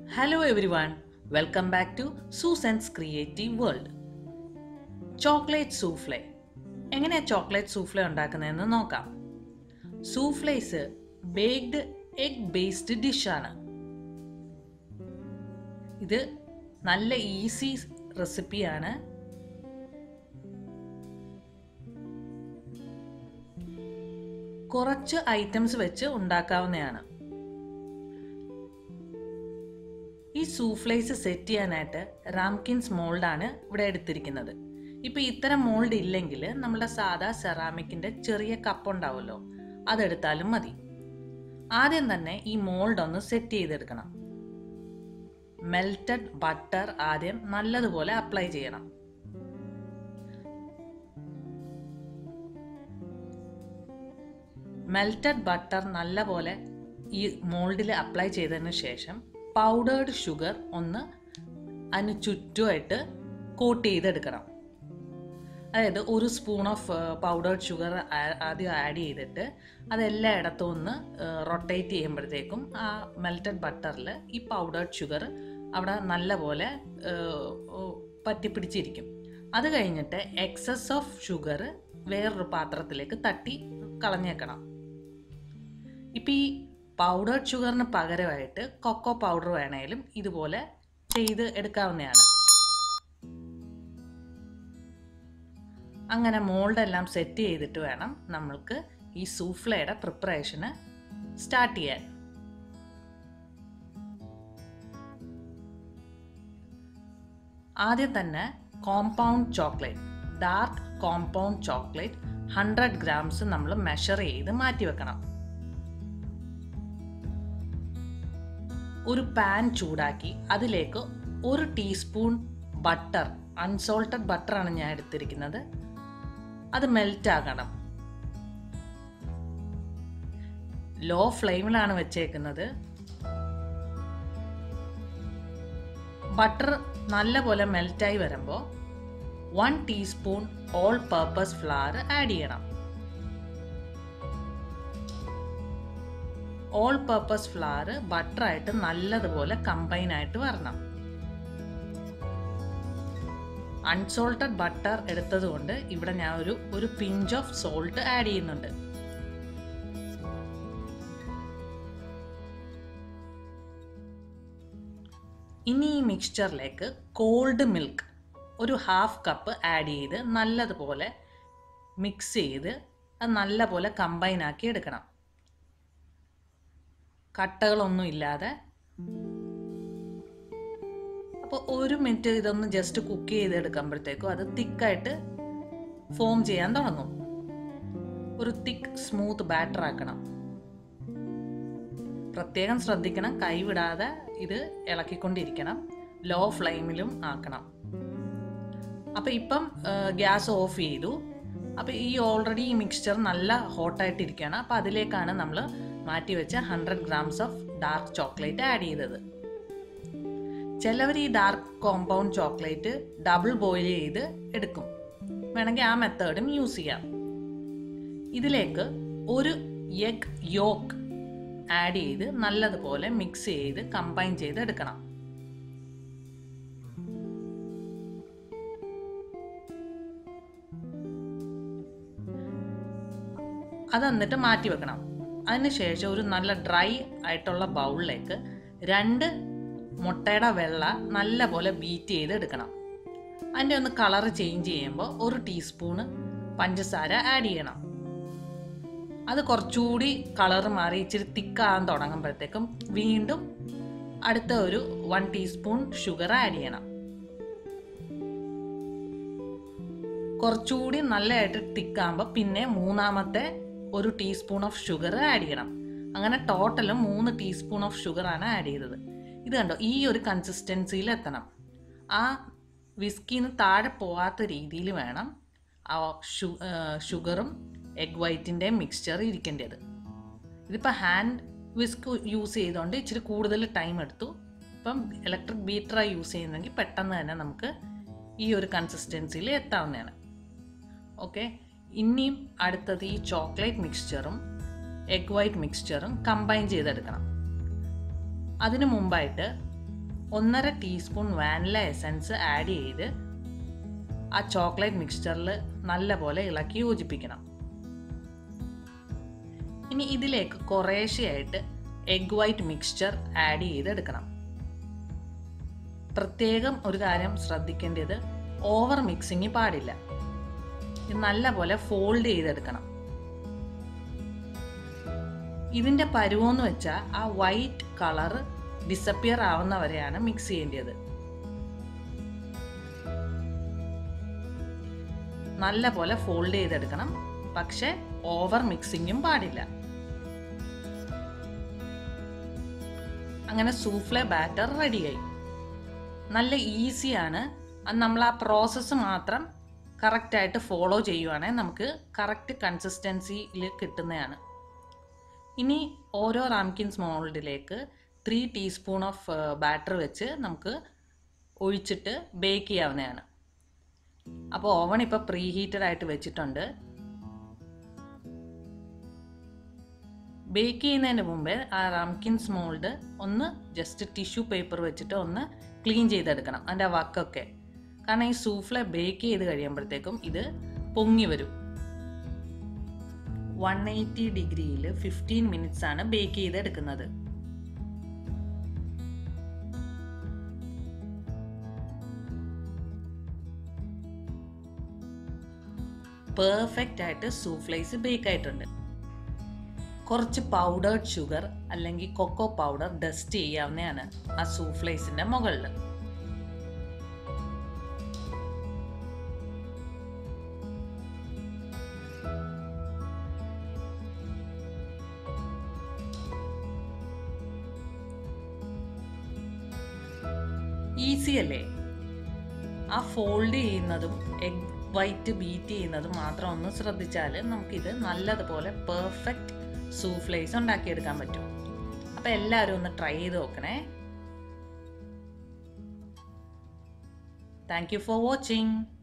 hello everyone welcome back to Susan's creative world chocolate souffle എങ്ങനെയാണ് chocolate സൂഫ്ലെ ഉണ്ടാക്കുന്നതെന്ന് നോക്കാം സൂഫ്ലേസ് baked egg based ഡിഷാണ് ഇത് നല്ല ഈസി റെസിപ്പിയാണ് കുറച്ച് ഐറ്റംസ് വെച്ച് ഉണ്ടാക്കാവുന്നതാണ് ഈ സൂഫ്ലേസ് സെറ്റ് ചെയ്യാനായിട്ട് റാംകിൻസ് മോൾഡാണ് ഇവിടെ എടുത്തിരിക്കുന്നത് ഇപ്പം ഇത്തരം മോൾഡ് ഇല്ലെങ്കിൽ നമ്മുടെ സാധാ സെറാമിക്കിൻ്റെ ചെറിയ കപ്പ് ഉണ്ടാവുമല്ലോ അതെടുത്താലും മതി ആദ്യം തന്നെ ഈ മോൾഡ് ഒന്ന് സെറ്റ് ചെയ്തെടുക്കണം മെൽറ്റഡ് ബട്ടർ ആദ്യം നല്ലതുപോലെ അപ്ലൈ ചെയ്യണം മെൽറ്റഡ് ബട്ടർ നല്ലപോലെ ഈ മോൾഡിൽ അപ്ലൈ ചെയ്തതിന് ശേഷം പൗഡേർഡ് ഷുഗർ ഒന്ന് അതിന് ചുറ്റുമായിട്ട് കോട്ട് ചെയ്തെടുക്കണം അതായത് ഒരു സ്പൂൺ ഓഫ് പൗഡേർഡ് ഷുഗർ ആദ്യം ആഡ് ചെയ്തിട്ട് അതെല്ലായിടത്തും ഒന്ന് റൊട്ടേറ്റ് ചെയ്യുമ്പോഴത്തേക്കും ആ മെൽറ്റഡ് ബട്ടറിൽ ഈ പൗഡേർഡ് ഷുഗർ അവിടെ നല്ലപോലെ പറ്റിപ്പിടിച്ചിരിക്കും അത് കഴിഞ്ഞിട്ട് എക്സസ് ഓഫ് ഷുഗർ വേറൊരു പാത്രത്തിലേക്ക് തട്ടി കളഞ്ഞേക്കണം ഇപ്പം ഈ പൗഡേർഡ് ഷുഗറിന് പകരമായിട്ട് കൊക്കോ പൗഡർ വേണേലും ഇതുപോലെ ചെയ്ത് എടുക്കാവുന്നതാണ് അങ്ങനെ മോൾഡെല്ലാം സെറ്റ് ചെയ്തിട്ട് വേണം നമ്മൾക്ക് ഈ സൂഫ്ലയുടെ പ്രിപ്പറേഷന് സ്റ്റാർട്ട് ചെയ്യാൻ ആദ്യം തന്നെ compound chocolate dark compound chocolate hundred grams നമ്മൾ മെഷർ ചെയ്ത് മാറ്റി വെക്കണം ഒരു പാൻ ചൂടാക്കി അതിലേക്ക് ഒരു ടീസ്പൂൺ ബട്ടർ അൺസോൾട്ടഡ് ബട്ടറാണ് ഞാൻ എടുത്തിരിക്കുന്നത് അത് മെൽറ്റ് ആകണം ലോ ഫ്ലെയിമിലാണ് വെച്ചേക്കുന്നത് ബട്ടർ നല്ലപോലെ മെൽറ്റായി വരുമ്പോൾ one teaspoon all purpose flour add ചെയ്യണം ഓൾ പർപ്പസ് ഫ്ലവർ ബട്ടറായിട്ട് നല്ലതുപോലെ കമ്പൈൻ ആയിട്ട് വരണം അൺസോൾട്ടഡ് ബട്ടർ എടുത്തത് കൊണ്ട് ഇവിടെ ഞാൻ ഒരു ഒരു പിഞ്ച് ഓഫ് സോൾട്ട് ആഡ് ചെയ്യുന്നുണ്ട് ഇനി ഈ മിക്സ്ചറിലേക്ക് കോൾഡ് മിൽക്ക് ഒരു ഹാഫ് കപ്പ് ആഡ് ചെയ്ത് നല്ലതുപോലെ മിക്സ് ചെയ്ത് അത് നല്ലപോലെ കമ്പൈൻ ആക്കി എടുക്കണം കട്ടകളൊന്നും ഇല്ലാതെ അപ്പോൾ ഒരു മിനിറ്റ് ഇതൊന്ന് ജസ്റ്റ് കുക്ക് ചെയ്തെടുക്കുമ്പോഴത്തേക്കും അത് തിക്കായിട്ട് ഫോം ചെയ്യാൻ തുടങ്ങും ഒരു തിക്ക് സ്മൂത്ത് ബാറ്റർ ആക്കണം പ്രത്യേകം ശ്രദ്ധിക്കണം കൈവിടാതെ ഇത് ഇളക്കിക്കൊണ്ടിരിക്കണം ലോ ഫ്ലെയിമിലും ആക്കണം അപ്പം ഇപ്പം ഗ്യാസ് ഓഫ് ചെയ്തു അപ്പം ഈ ഓൾറെഡി ഈ മിക്സ്ചർ നല്ല ഹോട്ടായിട്ടിരിക്കുകയാണ് അപ്പം അതിലേക്കാണ് നമ്മൾ മാറ്റി വെച്ച hundred grams of dark chocolate add ചെയ്തത് ചിലവർ ഈ dark compound chocolate double boil ചെയ്ത് എടുക്കും വേണമെങ്കിൽ ആ മെത്തേഡും യൂസ് ചെയ്യാം ഇതിലേക്ക് ഒരു എഗ് യോക്ക് ആഡ് ചെയ്ത് നല്ലതുപോലെ മിക്സ് ചെയ്ത് കമ്പൈൻ ചെയ്ത് എടുക്കണം അത് എന്നിട്ട് മാറ്റി വെക്കണം അതിനുശേഷം ഒരു നല്ല ഡ്രൈ ആയിട്ടുള്ള ബൗളിലേക്ക് രണ്ട് മുട്ടയുടെ വെള്ള നല്ലപോലെ ബീറ്റ് ചെയ്ത് എടുക്കണം അതിൻ്റെ ഒന്ന് കളർ ചേഞ്ച് ചെയ്യുമ്പോൾ ഒരു ടീസ്പൂണ് പഞ്ചസാര ആഡ് ചെയ്യണം അത് കുറച്ചുകൂടി കളർ മാറി ഇച്ചിരി തിക്കാകാൻ തുടങ്ങുമ്പോഴത്തേക്കും വീണ്ടും അടുത്ത ഒരു വൺ ടീസ്പൂൺ ഷുഗർ ആഡ് ചെയ്യണം കുറച്ചുകൂടി നല്ലതായിട്ട് തിക്കാകുമ്പോൾ പിന്നെ മൂന്നാമത്തെ ഒരു ടീസ്പൂൺ ഓഫ് ഷുഗർ ആഡ് ചെയ്യണം അങ്ങനെ ടോട്ടൽ മൂന്ന് ടീസ്പൂൺ ഓഫ് ഷുഗറാണ് ആഡ് ചെയ്തത് ഇത് കണ്ടോ ഈ ഒരു കൺസിസ്റ്റൻസിയിൽ എത്തണം ആ വിസ്കിന്ന് താഴെ പോവാത്ത രീതിയിൽ വേണം ആ ഷു ഷുഗറും എഗ് വൈറ്റിൻ്റെ മിക്സ്ചർ ഇരിക്കേണ്ടത് ഇതിപ്പോൾ ഹാൻഡ് വിസ്ക് യൂസ് ചെയ്തുകൊണ്ട് ഇച്ചിരി കൂടുതൽ ടൈം എടുത്തു ഇപ്പം ഇലക്ട്രിക് ബീറ്ററാണ് യൂസ് ചെയ്യുന്നെങ്കിൽ പെട്ടെന്ന് തന്നെ നമുക്ക് ഈ ഒരു കൺസിസ്റ്റൻസിയിൽ എത്താവുന്നതാണ് ഓക്കെ ഇനിയും അടുത്തത് ഈ ചോക്ലേറ്റ് മിക്സ്ചറും എഗ് വൈറ്റ് മിക്സ്ചറും കമ്പൈൻ ചെയ്തെടുക്കണം അതിനു മുമ്പായിട്ട് ഒന്നര ടീസ്പൂൺ വാനില എസൻസ് ആഡ് ചെയ്ത് ആ ചോക്ലേറ്റ് മിക്സ്ചറിൽ നല്ലപോലെ ഇളക്കി യോജിപ്പിക്കണം ഇനി ഇതിലേക്ക് കുറേശ്ശെയായിട്ട് എഗ് വൈറ്റ് മിക്സ്ചർ ആഡ് ചെയ്തെടുക്കണം പ്രത്യേകം ഒരു കാര്യം ശ്രദ്ധിക്കേണ്ടത് ഓവർ മിക്സിങ് പാടില്ല ഇത് നല്ലപോലെ ഫോൾഡ് ചെയ്തെടുക്കണം ഇതിൻ്റെ പരുവെന്ന് വെച്ചാൽ ആ വൈറ്റ് കളർ ഡിസപ്പിയർ ആവുന്നവരെയാണ് മിക്സ് ചെയ്യേണ്ടത് നല്ല പോലെ ഫോൾഡ് ചെയ്തെടുക്കണം പക്ഷെ ഓവർ മിക്സിങ്ങും പാടില്ല അങ്ങനെ സൂഫ്ലെ ബാറ്റർ റെഡിയായി നല്ല ഈസിയാണ് അത് നമ്മൾ ആ പ്രോസസ്സ് മാത്രം കറക്റ്റായിട്ട് ഫോളോ ചെയ്യുവാണെങ്കിൽ നമുക്ക് കറക്റ്റ് കൺസിസ്റ്റൻസിയിൽ കിട്ടുന്നതാണ് ഇനി ഓരോ റാംകിൻസ് മോൾഡിലേക്ക് ത്രീ ടീസ്പൂൺ ഓഫ് ബാറ്റർ വെച്ച് നമുക്ക് ഒഴിച്ചിട്ട് ബേക്ക് ചെയ്യാവുന്നതാണ് അപ്പോൾ ഓവൺ ഇപ്പോൾ പ്രീ ഹീറ്റഡ് ആയിട്ട് വെച്ചിട്ടുണ്ട് ബേക്ക് ചെയ്യുന്നതിന് മുമ്പേ ആ റംകിൻസ് മോൾഡ് ഒന്ന് ജസ്റ്റ് ടിഷ്യൂ പേപ്പർ വെച്ചിട്ട് ഒന്ന് ക്ലീൻ ചെയ്തെടുക്കണം അതിൻ്റെ ആ വക്കൊക്കെ കാരണം ഈ സൂഫ്ലെ ബേക്ക് ചെയ്ത് കഴിയുമ്പോഴത്തേക്കും ഇത് പൊങ്ങി വരും വൺ എയ്റ്റി ഡിഗ്രിയിൽ ഫിഫ്റ്റീൻ മിനിറ്റ്സ് ആണ് ബേക്ക് ചെയ്തെടുക്കുന്നത് പെർഫെക്റ്റ് ആയിട്ട് സൂഫ്ലൈസ് ബേക്ക് ആയിട്ടുണ്ട് കുറച്ച് പൗഡേർഡ് ഷുഗർ അല്ലെങ്കിൽ കൊക്കോ പൗഡർ ഡസ്റ്റ് ചെയ്യാവുന്നതാണ് ആ സൂഫ്ലൈസിന്റെ മുകളിൽ ഈസി അല്ലേ ആ ഫോൾഡ് ചെയ്യുന്നതും എഗ് വൈറ്റ് ബീറ്റ് ചെയ്യുന്നതും മാത്രം ഒന്ന് ശ്രദ്ധിച്ചാൽ നമുക്കിത് നല്ലതുപോലെ പെർഫെക്റ്റ് സൂഫ്ലേസ് ഉണ്ടാക്കിയെടുക്കാൻ പറ്റും അപ്പോൾ എല്ലാവരും ഒന്ന് ട്രൈ ചെയ്ത് നോക്കണേ താങ്ക് യു ഫോർ വാച്ചിങ്